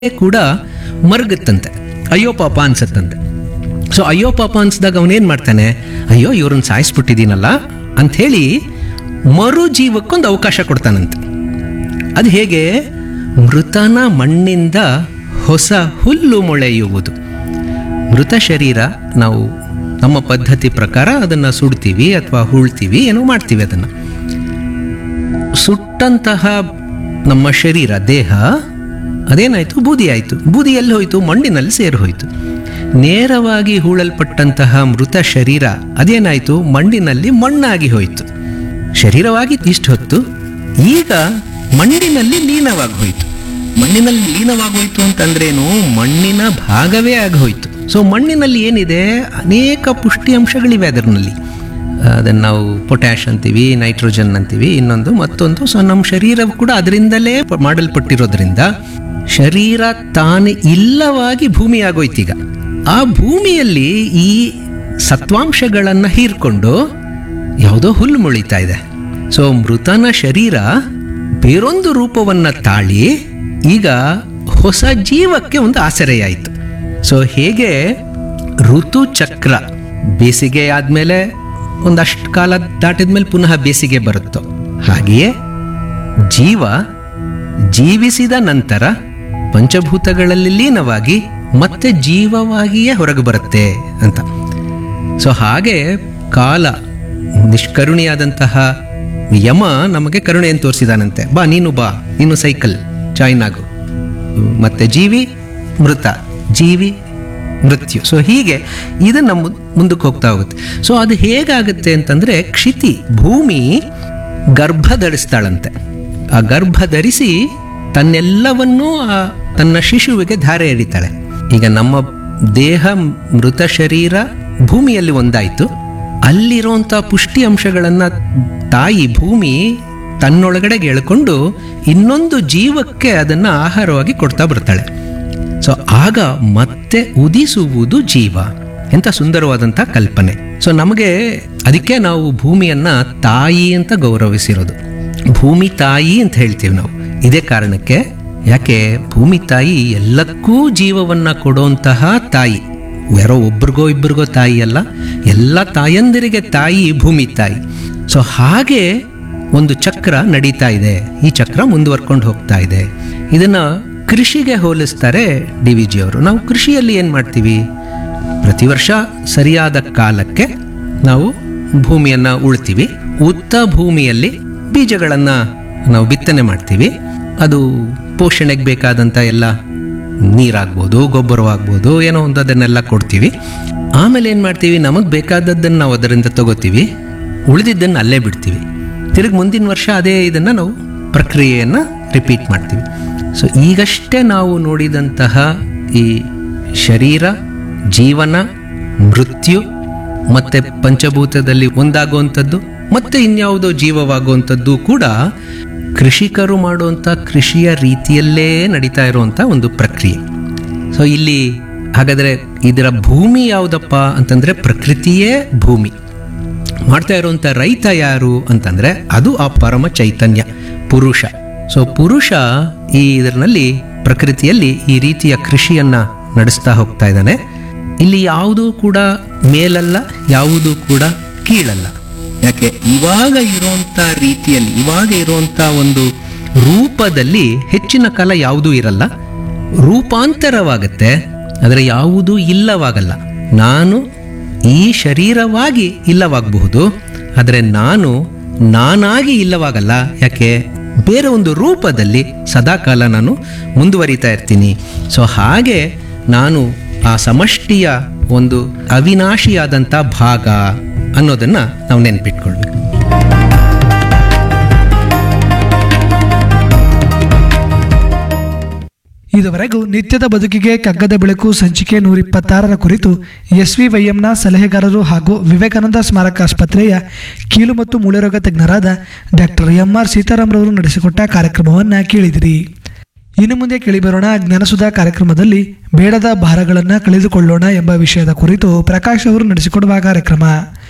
ಕೂಡ ಮರುಗುತ್ತಂತೆ ಅಯ್ಯೋ ಪಾಪ ಅನ್ಸತ್ತಂತೆ ಸೊ ಅಯ್ಯೋ ಪಾಪ ಅನ್ಸ್ದಾಗ ಅವನೇನ್ ಮಾಡ್ತಾನೆ ಅಯ್ಯೋ ಇವ್ರನ್ನ ಸಾಯಿಸ್ಬಿಟ್ಟಿದ್ದೀನಲ್ಲ ಅಂಥೇಳಿ ಮರು ಜೀವಕ್ಕೊಂದು ಅವಕಾಶ ಕೊಡ್ತಾನಂತೆ ಅದು ಹೇಗೆ ಮೃತನ ಮಣ್ಣಿಂದ ಹೊಸ ಹುಲ್ಲು ಮೊಳೆಯುವುದು ಮೃತ ಶರೀರ ನಾವು ನಮ್ಮ ಪದ್ಧತಿ ಪ್ರಕಾರ ಅದನ್ನು ಸುಡ್ತೀವಿ ಅಥವಾ ಹೂಳ್ತೀವಿ ಏನೋ ಮಾಡ್ತೀವಿ ಅದನ್ನು ಸುಟ್ಟಂತಹ ನಮ್ಮ ಶರೀರ ದೇಹ ಅದೇನಾಯಿತು ಬೂದಿ ಆಯಿತು ಬೂದಿ ಎಲ್ಲಿ ಹೋಯಿತು ಮಣ್ಣಿನಲ್ಲಿ ಸೇರಿ ಹೋಯಿತು ನೇರವಾಗಿ ಹೂಳಲ್ಪಟ್ಟಂತಹ ಮೃತ ಶರೀರ ಅದೇನಾಯಿತು ಮಣ್ಣಿನಲ್ಲಿ ಮಣ್ಣಾಗಿ ಹೋಯಿತು ಶರೀರವಾಗಿ ಇಷ್ಟು ಹೊತ್ತು ಈಗ ಮಣ್ಣಿನಲ್ಲಿ ಲೀನವಾಗಿ ಹೋಯಿತು ಮಣ್ಣಿನಲ್ಲಿ ಲೀನವಾಗೋಯ್ತು ಅಂತಂದ್ರೇನು ಮಣ್ಣಿನ ಭಾಗವೇ ಆಗಿ ಹೋಯಿತು ಸೊ ಮಣ್ಣಿನಲ್ಲಿ ಏನಿದೆ ಅನೇಕ ಪುಷ್ಟಿ ಅಂಶಗಳಿವೆ ಅದರಲ್ಲಿ ಅದನ್ನು ನಾವು ಪೊಟ್ಯಾಶ್ ಅಂತೀವಿ ನೈಟ್ರೋಜನ್ ಅಂತೀವಿ ಇನ್ನೊಂದು ಮತ್ತೊಂದು ಸೊ ನಮ್ಮ ಶರೀರ ಕೂಡ ಅದರಿಂದಲೇ ಪ- ಮಾಡಲ್ಪಟ್ಟಿರೋದ್ರಿಂದ ಶರೀರ ತಾನೇ ಇಲ್ಲವಾಗಿ ಭೂಮಿ ಆಗೋಯ್ತೀಗ ಆ ಭೂಮಿಯಲ್ಲಿ ಈ ಸತ್ವಾಂಶಗಳನ್ನು ಹೀರ್ಕೊಂಡು ಯಾವುದೋ ಹುಲ್ಲು ಮೊಳಿತಾ ಇದೆ ಸೊ ಮೃತನ ಶರೀರ ಬೇರೊಂದು ರೂಪವನ್ನ ತಾಳಿ ಈಗ ಹೊಸ ಜೀವಕ್ಕೆ ಒಂದು ಆಸರೆಯಾಯಿತು ಸೊ ಹೇಗೆ ಋತುಚಕ್ರ ಬೇಸಿಗೆ ಆದಮೇಲೆ ಒಂದಷ್ಟು ಕಾಲ ದಾಟಿದ್ಮೇಲೆ ಪುನಃ ಬೇಸಿಗೆ ಬರುತ್ತೋ ಹಾಗೆಯೇ ಜೀವ ಜೀವಿಸಿದ ನಂತರ ಪಂಚಭೂತಗಳಲ್ಲಿ ಲೀನವಾಗಿ ಮತ್ತೆ ಜೀವವಾಗಿಯೇ ಹೊರಗೆ ಬರುತ್ತೆ ಅಂತ ಸೊ ಹಾಗೆ ಕಾಲ ನಿಷ್ಕರುಣಿಯಾದಂತಹ ಯಮ ನಮಗೆ ಕರುಣೆಯನ್ನು ತೋರಿಸಿದಾನಂತೆ ಬಾ ನೀನು ಬಾ ನೀನು ಸೈಕಲ್ ಜಾಯಿನ್ ಆಗು ಮತ್ತೆ ಜೀವಿ ಮೃತ ಜೀವಿ ಮೃತ್ಯು ಸೊ ಹೀಗೆ ಇದನ್ನು ಮುಂದಕ್ಕೆ ಹೋಗ್ತಾ ಹೋಗುತ್ತೆ ಸೊ ಅದು ಹೇಗಾಗುತ್ತೆ ಅಂತಂದ್ರೆ ಕ್ಷಿತಿ ಭೂಮಿ ಗರ್ಭ ಧರಿಸ್ತಾಳಂತೆ ಆ ಗರ್ಭ ಧರಿಸಿ ತನ್ನೆಲ್ಲವನ್ನೂ ಆ ತನ್ನ ಶಿಶುವಿಗೆ ಧಾರೆ ಎಳಿತಾಳೆ ಈಗ ನಮ್ಮ ದೇಹ ಮೃತ ಶರೀರ ಭೂಮಿಯಲ್ಲಿ ಒಂದಾಯಿತು ಅಲ್ಲಿರುವಂಥ ಪುಷ್ಟಿ ಅಂಶಗಳನ್ನು ತಾಯಿ ಭೂಮಿ ತನ್ನೊಳಗಡೆಗೆ ಎಳ್ಕೊಂಡು ಇನ್ನೊಂದು ಜೀವಕ್ಕೆ ಅದನ್ನು ಆಹಾರವಾಗಿ ಕೊಡ್ತಾ ಬರ್ತಾಳೆ ಸೊ ಆಗ ಮತ್ತೆ ಉದಿಸುವುದು ಜೀವ ಎಂಥ ಸುಂದರವಾದಂಥ ಕಲ್ಪನೆ ಸೊ ನಮಗೆ ಅದಕ್ಕೆ ನಾವು ಭೂಮಿಯನ್ನ ತಾಯಿ ಅಂತ ಗೌರವಿಸಿರೋದು ಭೂಮಿ ತಾಯಿ ಅಂತ ಹೇಳ್ತೀವಿ ನಾವು ಇದೇ ಕಾರಣಕ್ಕೆ ಯಾಕೆ ಭೂಮಿ ತಾಯಿ ಎಲ್ಲಕ್ಕೂ ಜೀವವನ್ನ ಕೊಡುವಂತಹ ತಾಯಿ ಯಾರೋ ಒಬ್ರಿಗೋ ಇಬ್ಬರಿಗೋ ತಾಯಿ ಅಲ್ಲ ಎಲ್ಲ ತಾಯಂದಿರಿಗೆ ತಾಯಿ ಭೂಮಿ ತಾಯಿ ಸೊ ಹಾಗೆ ಒಂದು ಚಕ್ರ ನಡೀತಾ ಇದೆ ಈ ಚಕ್ರ ಮುಂದುವರ್ಕೊಂಡು ಹೋಗ್ತಾ ಇದೆ ಇದನ್ನ ಕೃಷಿಗೆ ಹೋಲಿಸ್ತಾರೆ ಡಿ ವಿ ಜಿ ಅವರು ನಾವು ಕೃಷಿಯಲ್ಲಿ ಏನು ಮಾಡ್ತೀವಿ ಪ್ರತಿ ವರ್ಷ ಸರಿಯಾದ ಕಾಲಕ್ಕೆ ನಾವು ಭೂಮಿಯನ್ನು ಉಳ್ತೀವಿ ಉತ್ತ ಭೂಮಿಯಲ್ಲಿ ಬೀಜಗಳನ್ನು ನಾವು ಬಿತ್ತನೆ ಮಾಡ್ತೀವಿ ಅದು ಪೋಷಣೆಗೆ ಬೇಕಾದಂಥ ಎಲ್ಲ ನೀರಾಗ್ಬೋದು ಗೊಬ್ಬರವಾಗ್ಬೋದು ಏನೋ ಒಂದು ಅದನ್ನೆಲ್ಲ ಕೊಡ್ತೀವಿ ಆಮೇಲೆ ಏನು ಮಾಡ್ತೀವಿ ನಮಗೆ ಬೇಕಾದದ್ದನ್ನು ನಾವು ಅದರಿಂದ ತಗೋತೀವಿ ಉಳಿದಿದ್ದನ್ನು ಅಲ್ಲೇ ಬಿಡ್ತೀವಿ ತಿರುಗಿ ಮುಂದಿನ ವರ್ಷ ಅದೇ ಇದನ್ನು ನಾವು ಪ್ರಕ್ರಿಯೆಯನ್ನು ರಿಪೀಟ್ ಮಾಡ್ತೀವಿ ಸೊ ಈಗಷ್ಟೇ ನಾವು ನೋಡಿದಂತಹ ಈ ಶರೀರ ಜೀವನ ಮೃತ್ಯು ಮತ್ತೆ ಪಂಚಭೂತದಲ್ಲಿ ಒಂದಾಗುವಂಥದ್ದು ಮತ್ತೆ ಇನ್ಯಾವುದೋ ಜೀವವಾಗುವಂಥದ್ದು ಕೂಡ ಕೃಷಿಕರು ಮಾಡುವಂಥ ಕೃಷಿಯ ರೀತಿಯಲ್ಲೇ ನಡೀತಾ ಇರುವಂಥ ಒಂದು ಪ್ರಕ್ರಿಯೆ ಸೊ ಇಲ್ಲಿ ಹಾಗಾದರೆ ಇದರ ಭೂಮಿ ಯಾವುದಪ್ಪ ಅಂತಂದರೆ ಪ್ರಕೃತಿಯೇ ಭೂಮಿ ಮಾಡ್ತಾ ಇರುವಂಥ ರೈತ ಯಾರು ಅಂತಂದರೆ ಅದು ಆ ಪರಮ ಚೈತನ್ಯ ಪುರುಷ ಸೊ ಪುರುಷ ಈ ಇದರಲ್ಲಿ ಪ್ರಕೃತಿಯಲ್ಲಿ ಈ ರೀತಿಯ ಕೃಷಿಯನ್ನ ನಡೆಸ್ತಾ ಹೋಗ್ತಾ ಇದ್ದಾನೆ ಇಲ್ಲಿ ಯಾವುದೂ ಕೂಡ ಮೇಲಲ್ಲ ಯಾವುದೂ ಕೂಡ ಕೀಳಲ್ಲ ಯಾಕೆ ಇವಾಗ ಇರುವಂತ ರೀತಿಯಲ್ಲಿ ಇವಾಗ ಇರುವಂತ ಒಂದು ರೂಪದಲ್ಲಿ ಹೆಚ್ಚಿನ ಕಾಲ ಯಾವುದೂ ಇರಲ್ಲ ರೂಪಾಂತರವಾಗುತ್ತೆ ಆದರೆ ಯಾವುದೂ ಇಲ್ಲವಾಗಲ್ಲ ನಾನು ಈ ಶರೀರವಾಗಿ ಇಲ್ಲವಾಗಬಹುದು ಆದರೆ ನಾನು ನಾನಾಗಿ ಇಲ್ಲವಾಗಲ್ಲ ಯಾಕೆ ಬೇರೆ ಒಂದು ರೂಪದಲ್ಲಿ ಸದಾಕಾಲ ನಾನು ಮುಂದುವರಿತಾ ಇರ್ತೀನಿ ಸೊ ಹಾಗೆ ನಾನು ಆ ಸಮಷ್ಟಿಯ ಒಂದು ಅವಿನಾಶಿಯಾದಂಥ ಭಾಗ ಅನ್ನೋದನ್ನು ನಾವು ನೆನ್ಪಿಟ್ಕೊಳ್ಬೇಕು ಇದುವರೆಗೂ ನಿತ್ಯದ ಬದುಕಿಗೆ ಕಗ್ಗದ ಬೆಳಕು ಸಂಚಿಕೆ ನೂರಿಪ್ಪತ್ತಾರರ ಕುರಿತು ಎಸ್ ವಿ ವೈಎಂನ ಸಲಹೆಗಾರರು ಹಾಗೂ ವಿವೇಕಾನಂದ ಸ್ಮಾರಕ ಆಸ್ಪತ್ರೆಯ ಕೀಲು ಮತ್ತು ಮೂಳೆರೋಗ ತಜ್ಞರಾದ ಡಾಕ್ಟರ್ ಎಂ ಆರ್ ಸೀತಾರಾಮ್ರವರು ನಡೆಸಿಕೊಟ್ಟ ಕಾರ್ಯಕ್ರಮವನ್ನು ಕೇಳಿದಿರಿ ಇನ್ನು ಮುಂದೆ ಕೇಳಿಬರೋಣ ಜ್ಞಾನಸುಧಾ ಕಾರ್ಯಕ್ರಮದಲ್ಲಿ ಬೇಡದ ಭಾರಗಳನ್ನು ಕಳೆದುಕೊಳ್ಳೋಣ ಎಂಬ ವಿಷಯದ ಕುರಿತು ಪ್ರಕಾಶ್ ಅವರು ನಡೆಸಿಕೊಡುವ ಕಾರ್ಯಕ್ರಮ